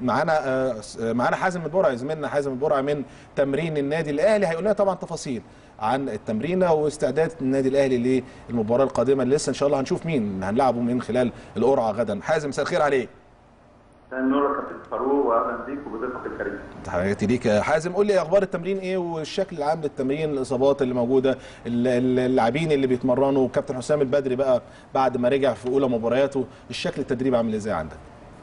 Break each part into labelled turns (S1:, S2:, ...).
S1: معانا آه، معانا حازم البرعي زميلنا حازم البرعي من تمرين النادي الاهلي هيقول لنا طبعا تفاصيل عن التمرينه واستعداد النادي الاهلي للمباراه القادمه اللي لسه ان شاء الله هنشوف مين هنلعبه من خلال القرعه غدا حازم مساء الخير عليك
S2: نور يا كابتن فاروق واهلا بيك وبضيفك الكريم.
S1: تحياتي ليك يا حازم قول لي اخبار التمرين ايه والشكل العام للتمرين الاصابات اللي موجوده ال- ال- اللاعبين اللي بيتمرنوا كابتن حسام البدري بقى بعد ما رجع في اولى مبارياته الشكل التدريبي عامل ازاي عندك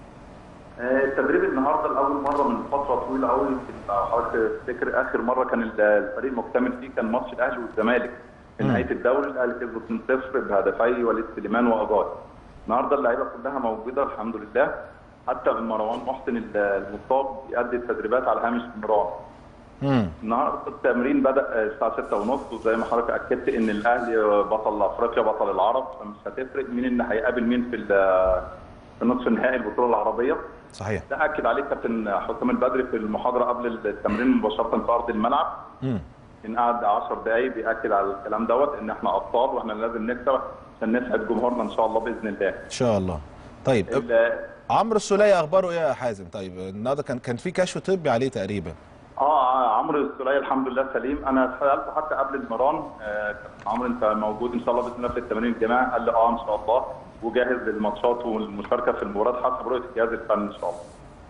S2: آه، التدريب النهارده لاول مره من فتره طويله قوي لو حضرتك تفتكر اخر مره كان ال- الفريق مكتمل فيه كان ماتش الاهلي والزمالك في
S1: مم.
S2: نهايه الدوري الاهلي كسبوا 2-0 بهدفي وليد سليمان واجاي. النهارده اللعيبه كلها موجوده الحمد لله حتى مروان محسن ال- المصاب بيأدي التدريبات على هامش مران.
S1: امم
S2: النهارده التمرين بدا الساعه 6:30 وزي ما حضرتك اكدت ان الاهلي بطل افريقيا بطل العرب فمش هتفرق مين اللي هيقابل مين في ال- في نصف النهائي البطوله العربيه
S1: صحيح
S2: ده اكد عليه كابتن حسام البدري في المحاضره قبل التمرين مباشره في ارض الملعب
S1: امم
S2: كان قعد 10 دقائق بياكد على الكلام دوت ان احنا ابطال واحنا لازم نكسب عشان نسعد جمهورنا ان شاء الله باذن الله.
S1: ان شاء الله طيب
S2: ال-
S1: عمرو السوليه اخباره ايه يا حازم طيب النهارده كان كان في كشف طبي عليه تقريبا
S2: اه عمرو السوليه الحمد لله سليم انا سالته حتى قبل المران آه كابتن عمرو انت موجود ان شاء الله باذن الله في التمرين الجماعي قال لي اه ان شاء الله وجاهز للماتشات والمشاركه في المباريات حسب رؤيه الجهاز الفني ان شاء الله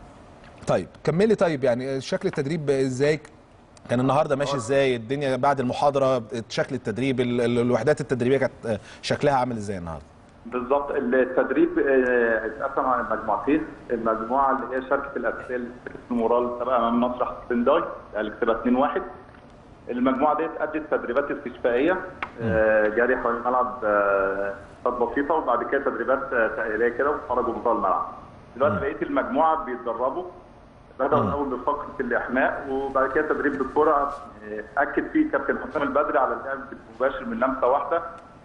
S1: طيب كملي طيب يعني شكل التدريب ازاي كان النهارده ماشي ازاي الدنيا بعد المحاضره شكل التدريب ال- ال- الوحدات التدريبيه كانت شكلها عامل ازاي النهارده
S2: بالظبط التدريب آه، اتقسم على مجموعتين المجموعه اللي هي شاركت الاساسيه اللي كسبت المباراه اللي سبق امام مسرح سنداي اللي كسبها 2-1 المجموعه ديت ادت تدريبات استشفائيه آه، جري حوالين الملعب آه، فترات بسيطه وبعد كده تدريبات آه، تاهيليه كده وخرجوا بره الملعب دلوقتي
S1: مم.
S2: بقيه المجموعه بيتدربوا بدأوا
S1: مم.
S2: الأول بفقرة الإحماء وبعد كده تدريب بالكرة آه، أكد فيه كابتن حسام البدري على اللعب المباشر من لمسة واحدة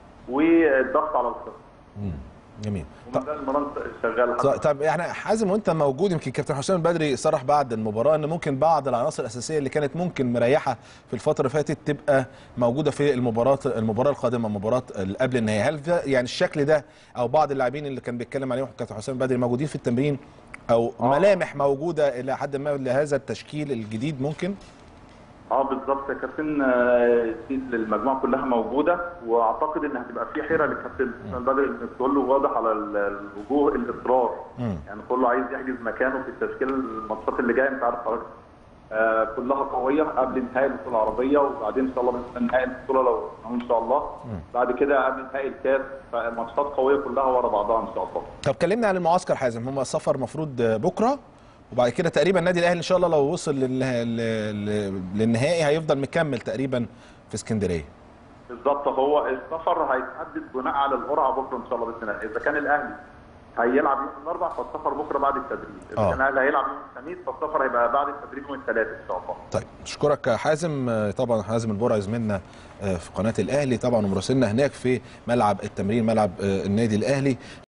S2: والضغط على الخصم
S1: مم. جميل طب
S2: وما زال المران شغال
S1: ط- طب يعني حازم وانت موجود يمكن كابتن حسام البدري صرح بعد المباراه ان ممكن بعض العناصر الاساسيه اللي كانت ممكن مريحه في الفتره اللي فاتت تبقى موجوده في المباراه المباراه القادمه مباراه ال- قبل النهائي هل ده يعني الشكل ده او بعض اللاعبين اللي كان بيتكلم عليهم كابتن حسام البدري موجودين في التمرين او
S2: آه.
S1: ملامح موجوده الى حد ما لهذا التشكيل الجديد ممكن
S2: اه بالظبط يا كابتن آه، سيد المجموعه كلها موجوده واعتقد ان هتبقى في حيره للكابتن حسام البدري ان كله واضح على ال- الوجوه الاصرار
S1: مم.
S2: يعني كله عايز يحجز مكانه في التشكيل الماتشات اللي جايه انت عارف حضرتك آه كلها قويه قبل نهائي البطوله العربيه وبعدين ان شاء الله بإذن الله نهائي البطوله لو ان شاء الله بعد كده قبل نهائي الكاس فالماتشات قويه كلها ورا بعضها ان شاء الله
S1: طب كلمنا عن المعسكر حازم هم السفر مفروض بكره وبعد كده تقريبا النادي الاهلي ان شاء الله لو وصل لل... لل... للنهائي هيفضل مكمل تقريبا في اسكندريه
S2: بالظبط هو السفر هيتحدد بناء على القرعه بكره ان شاء الله باذن الله اذا كان الاهلي هيلعب يوم الاربع فالسفر بكره بعد التدريب اذا
S1: آه.
S2: كان الاهلي هيلعب يوم الخميس فالسفر هيبقى بعد التدريب يوم الثلاث ان شاء الله
S1: طيب اشكرك يا حازم آه، طبعا حازم البرعي زميلنا آه، في قناه الاهلي طبعا ومراسلنا هناك في ملعب التمرين ملعب آه، النادي الاهلي